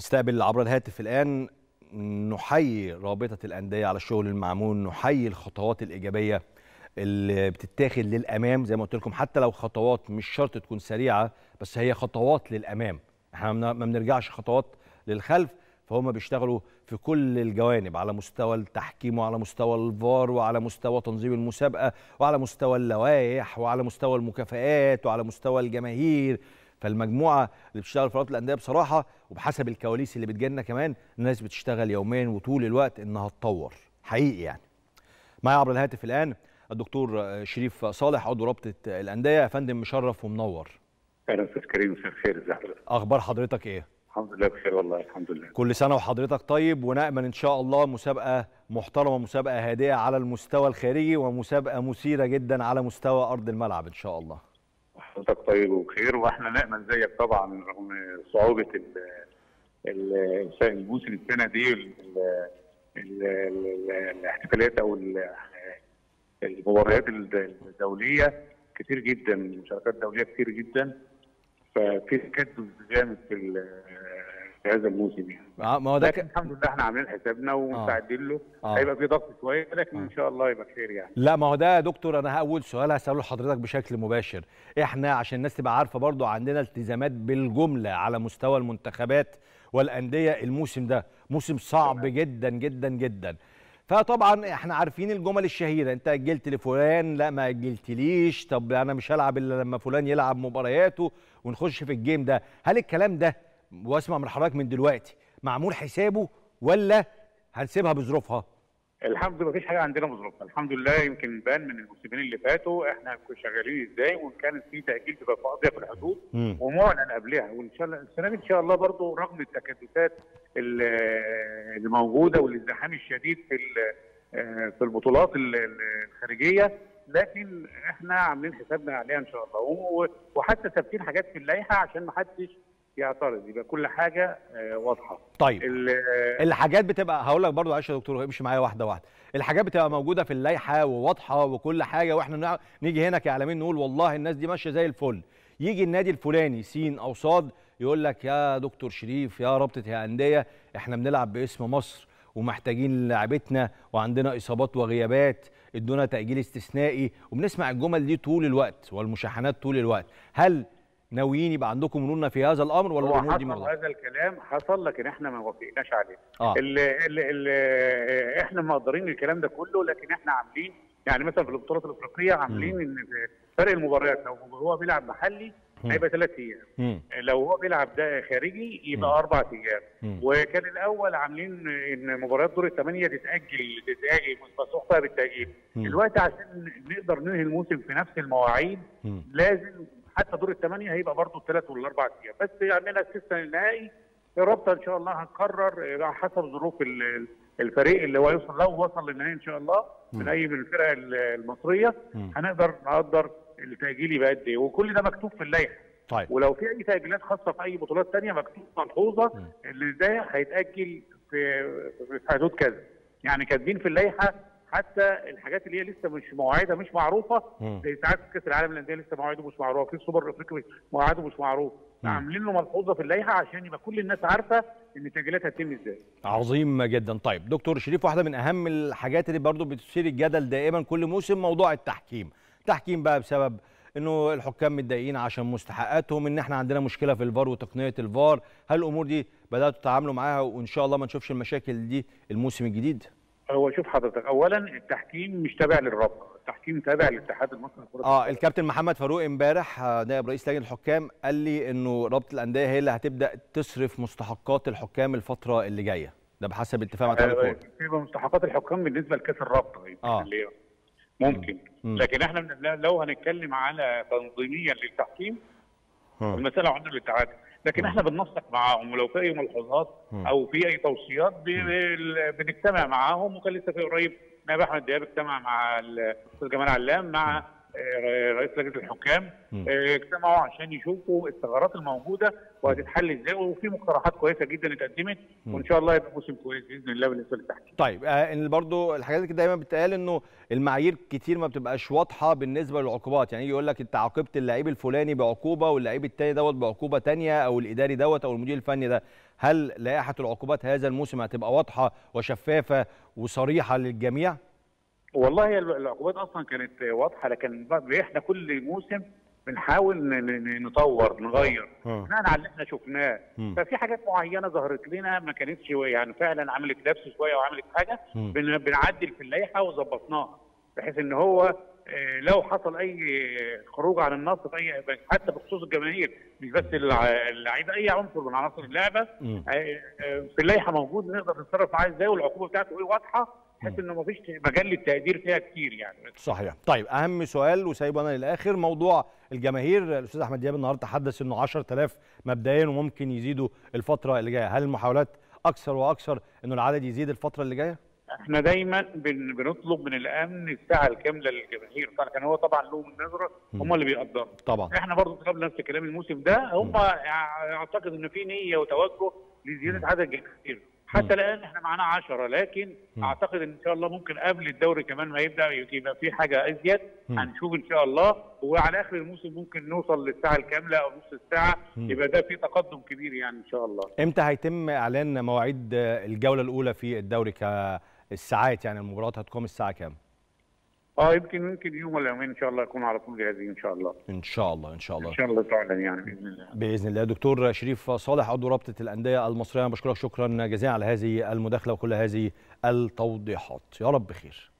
نستقبل عبر الهاتف الآن نحيي رابطة الأندية على الشغل المعمول نحيي الخطوات الإيجابية اللي بتتاخد للأمام زي ما قلت لكم حتى لو خطوات مش شرط تكون سريعة بس هي خطوات للأمام احنا ما بنرجعش خطوات للخلف فهم بيشتغلوا في كل الجوانب على مستوى التحكيم وعلى مستوى الفار وعلى مستوى تنظيم المسابقة وعلى مستوى اللوائح وعلى مستوى المكافآت وعلى مستوى الجماهير فالمجموعه اللي بتشتغل في رابطه الانديه بصراحه وبحسب الكواليس اللي بتجيلنا كمان الناس بتشتغل يوميا وطول الوقت انها تطور حقيقي يعني معايا عبر الهاتف الان الدكتور شريف صالح عضو رابطه الانديه يا فندم مشرف ومنور اهلا استاذ كريم مساء الخير ازي حضرتك اخبار حضرتك ايه الحمد لله بخير والله الحمد لله كل سنه وحضرتك طيب ونامل ان شاء الله مسابقه محترمه مسابقه هادئه على المستوى الخارجي ومسابقه مثيره جدا على مستوى ارض الملعب ان شاء الله حضرتك طيب وبخير واحنا نامل زيك طبعا رغم صعوبه الموسم السنه دي ال ال ال الاحتفالات او المباريات الدوليه كتير جدا مشاركات دوليه كتير جدا ففي تكدس جامد في في هذا الموسم يعني ما هو ده لكن الحمد لله احنا عاملين حسابنا ومستعدين له آه. هيبقى في ضغط شويه لكن آه. ان شاء الله يبقى خير يعني لا ما هو ده يا دكتور انا اول سؤال هساله لحضرتك بشكل مباشر احنا عشان الناس تبقى عارفه برضو عندنا التزامات بالجمله على مستوى المنتخبات والانديه الموسم ده موسم صعب تمام. جدا جدا جدا فطبعا احنا عارفين الجمل الشهيره انت اجلت لفلان لا ما اجلتليش طب انا مش هلعب الا لما فلان يلعب مبارياته ونخش في الجيم ده هل الكلام ده واسمع من حضرتك من دلوقتي معمول حسابه ولا هنسيبها بظروفها الحمد لله مفيش حاجه عندنا بظروفها الحمد لله يمكن بان من الموسمين اللي فاتوا احنا كنا شغالين ازاي وان كان في تاجيل تبقى في اضيق الحدود مم. ومعلن قبلها وان شاء الله السنه دي ان شاء الله برضو رغم التكدسات اللي اللي موجوده والازدحام الشديد في ال- آه، في البطولات ال- ال- الخارجيه لكن احنا عاملين حسابنا عليها ان شاء الله و- وحتى ثابتين حاجات في اللائحه عشان ما حدش يعترض يبقى كل حاجه آه، واضحه طيب ال- الحاجات بتبقى هقول لك برضو معلش يا دكتور امشي معايا واحده واحده الحاجات بتبقى موجوده في اللائحه وواضحه وكل حاجه واحنا نع- نيجي هنا كاعلاميين نقول والله الناس دي ماشيه زي الفل يجي النادي الفلاني سين او صاد يقول لك يا دكتور شريف يا رابطه يا انديه احنا بنلعب باسم مصر ومحتاجين لعبتنا وعندنا اصابات وغيابات ادونا تاجيل استثنائي وبنسمع الجمل دي طول الوقت والمشاحنات طول الوقت هل ناويين يبقى عندكم مرونه في هذا الامر ولا هو الامور دي حصل مرضى؟ هذا الكلام حصل لكن احنا ما وافقناش عليه اه ال ال ال احنا مقدرين الكلام ده كله لكن احنا عاملين يعني مثلا في البطولات الافريقيه عاملين ان في فرق المباريات لو هو بيلعب محلي مم. هيبقى ثلاث ايام مم. لو هو بيلعب ده خارجي مم. يبقى اربع ايام مم. وكان الاول عاملين ان مباريات دور الثمانيه تتاجل تتاجل مسموح فيها بالتاجيل مم. دلوقتي عشان نقدر ننهي الموسم في نفس المواعيد مم. لازم حتى دور الثمانيه هيبقى برضه الثلاث والاربع ايام بس عندنا استثناء النهائي الرابطه ان شاء الله هنقرر على حسب ظروف ال- ال- الفريق اللي هو يوصل لو وصل للنهائي ان شاء الله من مم. اي من الفرق ال- المصريه مم. هنقدر نقدر التاجيل يبقى قد ايه وكل ده مكتوب في اللائحه طيب ولو في اي تاجيلات خاصه في اي بطولات ثانيه مكتوب ملحوظه مم. اللي ده هيتاجل في في حدود كذا يعني كاتبين في اللائحه حتى الحاجات اللي هي لسه مش مواعيدها مش معروفه مم. زي ساعات كاس العالم للانديه لسه مواعيده مش معروفه في السوبر الافريقي مواعيده مش معروف مم. عاملين له ملحوظه في اللائحه عشان يبقى كل الناس عارفه ان التاجيلات هتتم ازاي عظيم جدا طيب دكتور شريف واحده من اهم الحاجات اللي برضو بتثير الجدل دائما كل موسم موضوع التحكيم تحكيم بقى بسبب انه الحكام متضايقين عشان مستحقاتهم ان احنا عندنا مشكله في الفار وتقنيه الفار هل الامور دي بداتوا تتعاملوا معاها وان شاء الله ما نشوفش المشاكل دي الموسم الجديد هو شوف حضرتك اولا التحكيم مش تابع للرابطه التحكيم تابع للاتحاد المصري لكره اه الكابتن محمد فاروق امبارح آه، نائب رئيس لجنه الحكام قال لي انه رابطه الانديه هي اللي هتبدا تصرف مستحقات الحكام الفتره اللي جايه ده بحسب اتفاق مع اتحاد آه، الكوره في مستحقات الحكام بالنسبه لكاس الرابطه يمكن آه. اللي هي ممكن مم. لكن احنا من- لو هنتكلم على تنظيميا للتحكيم ها. المساله عندنا الاتحاد لكن مم. احنا بننسق معاهم ولو في اي ملحوظات مم. او في اي توصيات ب- بال- بنجتمع معاهم وكان لسه في قريب نائب احمد دياب اجتمع مع الاستاذ جمال علام مع آه، رئيس لجنه الحكام مم. آه، اجتمعوا عشان يشوفوا الثغرات الموجوده وهتتحل ازاي وفي مقترحات كويسه جدا اتقدمت مم. وان شاء الله يبقى موسم كويس باذن الله بالنسبه للتحكيم طيب آه إن برضو الحاجات اللي دايما بتقال انه المعايير كتير ما بتبقاش واضحه بالنسبه للعقوبات يعني يجي يقول لك انت عاقبت اللعيب الفلاني بعقوبه واللعيب التاني دوت بعقوبه تانية او الاداري دوت او المدير الفني ده هل لائحه العقوبات هذا الموسم هتبقى واضحه وشفافه وصريحه للجميع والله هي العقوبات اصلا كانت واضحه لكن بقى احنا كل موسم بنحاول ن- ن- نطور نغير آه. بناء على اللي احنا شفناه مم. ففي حاجات معينه ظهرت لنا ما كانتش يعني فعلا عملت لبس شويه وعملت حاجه مم. بن- بنعدل في اللائحه وظبطناها بحيث ان هو آه، لو حصل اي خروج عن النص في اي حتى بخصوص الجماهير مش بس الع- اللعيبه اي عنصر من عناصر اللعبه مم. آه، آه، في اللائحه موجود نقدر نتصرف معاه ازاي والعقوبه بتاعته ايه واضحه بحيث انه ما فيش مجال للتقدير فيها كتير يعني صحيح طيب اهم سؤال وسايبه انا للاخر موضوع الجماهير الاستاذ احمد دياب النهارده تحدث انه 10000 مبدئيا وممكن يزيدوا الفتره اللي جايه هل المحاولات اكثر واكثر انه العدد يزيد الفتره اللي جايه احنا دايما بن بنطلب من الامن الساعه الكامله للجماهير طبعا كان هو طبعا له من نظره هم اللي بيقدروا طبعا احنا برضو طلبنا نفس الكلام الموسم ده هم اعتقد ان في نيه وتوجه لزياده عدد الجماهير حتى الان احنا معانا 10 لكن مم. اعتقد ان شاء الله ممكن قبل الدوري كمان ما يبدا يبقى في حاجه ازيد مم. هنشوف ان شاء الله وعلى اخر الموسم ممكن نوصل للساعه الكامله او نص الساعه مم. يبقى ده في تقدم كبير يعني ان شاء الله امتى هيتم اعلان مواعيد الجوله الاولى في الدوري كالساعات يعني المباريات هتقام الساعه كام اه يمكن يمكن يوم ولا يومين ان شاء الله يكونوا على طول جاهزين ان شاء الله ان شاء الله ان شاء الله ان شاء الله تعلن يعني باذن الله باذن الله دكتور شريف صالح عضو رابطه الانديه المصريه أنا بشكرك شكرا جزيلا على هذه المداخله وكل هذه التوضيحات يا رب خير